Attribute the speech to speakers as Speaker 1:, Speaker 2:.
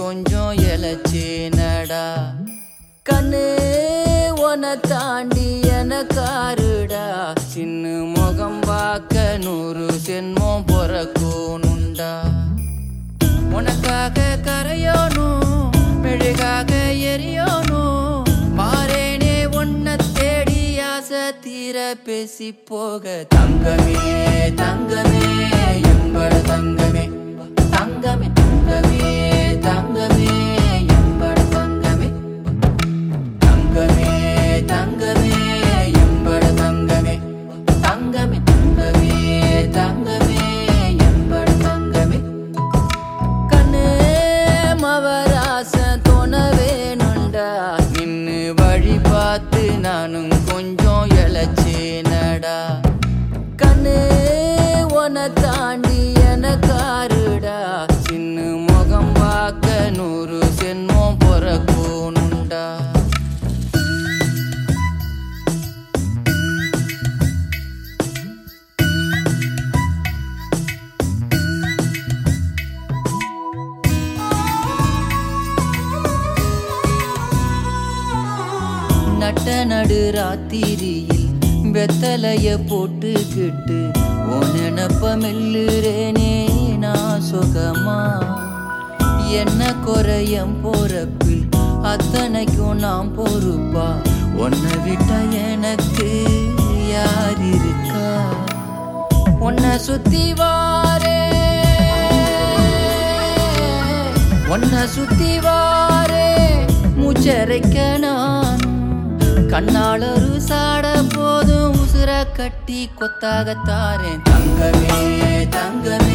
Speaker 1: கொஞ்சம் இழைச்சேனடா கண்ணு உன தாண்டி எனக்காருடா சின்ன முகம் பார்க்க நூறு சென்மம் பொறக்கணுண்டா உனக்காக கரையோனும் மெழுகாக எரியோனும் மாறேனே உன்னை தேடி ஆசை தீர பேசி போக தங்கமே தங்கமே எம்பட தங்கமே தங்கமே தங்கமே தங்கமே எம்பட தங்கமே தங்கமே தங்கமே எம்பட தங்கமே தங்கமே தங்கமே தங்கமே எம்பட தங்கமே கண்ணே மவராச தோண வேணுண்டா நின்னு வழி பார்த்து நானும் கொஞ்சம் இழைச்சேனடா கண்ணே உன தாண்டி எனக்காருடா சின்ன முகம் பார்க்க நூறு சென்மம் பொறக்கணுண்டா நட்ட நடு ராத்திரியில் வெத்தலைய போட்டுக்கிட்டு உன் நினப்ப மெல்லுறேனே நான் சுகமா என்ன குறையம் போறப்பில் அத்தனைக்கும் நான் பொறுப்பா உன்னை விட்டா எனக்கு யார் இருக்கா உன்னை சுத்தி வாரே உன்னை சுத்தி வாரே மூச்சரைக்க நான் கண்ணால் ஒரு சாட போதும் உசுர கட்டி கொத்தாக தாரேன் தங்கமே தங்கமே